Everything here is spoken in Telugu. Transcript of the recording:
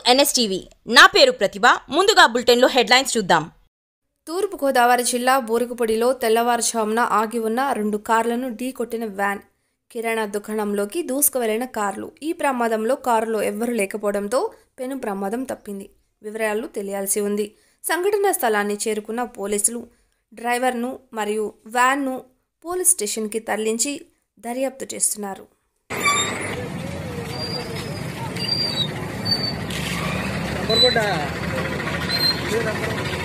ఎన్ఎస్టీవీ నా పేరు ప్రతిభ ముందుగా బులెటిన్లో హెడ్లైన్స్ చూద్దాం తూర్పుగోదావరి జిల్లా బూరుగుపొడిలో తెల్లవారుజామున ఆగి ఉన్న రెండు కార్లను ఢీకొట్టిన వ్యాన్ కిరాణా దుకాణంలోకి దూసుకువెళ్లిన కార్లు ఈ ప్రమాదంలో కారులో ఎవ్వరూ లేకపోవడంతో పెను ప్రమాదం తప్పింది వివరాలు తెలియాల్సి ఉంది సంఘటనా స్థలాన్ని చేరుకున్న పోలీసులు డ్రైవర్ను మరియు వ్యాన్ను పోలీస్ స్టేషన్కి తరలించి దర్యాప్తు చేస్తున్నారు నంబర్ కూడా